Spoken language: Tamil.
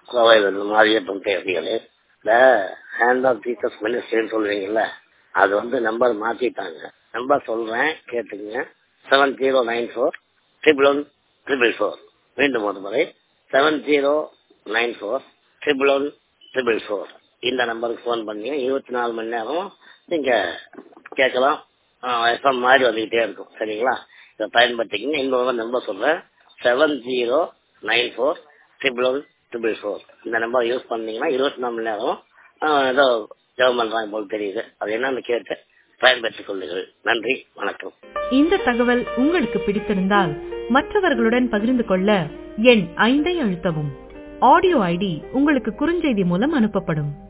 கோவையில் இந்த மாரியப்பன் பேசுகிறேன் இந்த ஹேண்ட் ஆஃப் ஜீசஸ் மினிஸ்ட்ரின்னு சொல்றீங்கல்ல அது வந்து நம்பர் மாத்திட்டாங்க நம்பர் சொல்றேன் கேட்டுங்க seven zero nine four triple one triple four மீண்டும் ஒரு முறை seven zero nine four triple one triple four இந்த நம்பருக்கு ஃபோன் பண்ணி இருபத்தி நாலு மணி நேரம் நீங்க கேட்கலாம் எஃப்எம் மாதிரி வந்துகிட்டே இருக்கும் சரிங்களா இதை பயன்படுத்திக்கிங்க இன்னொரு நம்பர் சொல்றேன் seven zero nine four triple one triple four இந்த நம்பர் யூஸ் பண்ணீங்கன்னா இருபத்தி நாலு மணி நேரம் ஏதோ ஜெபம் பண்றாங்க போல் தெரியுது அது என்னன்னு கேட்டு பயன்படுத்திக் கொள்ளுங்கள் நன்றி வணக்கம் இந்த தகவல் உங்களுக்கு பிடித்திருந்தால் மற்றவர்களுடன் பகிர்ந்து கொள்ள எண் ஐந்தை அழுத்தவும் ஆடியோ ஐடி உங்களுக்கு குறுஞ்செய்தி மூலம் அனுப்பப்படும்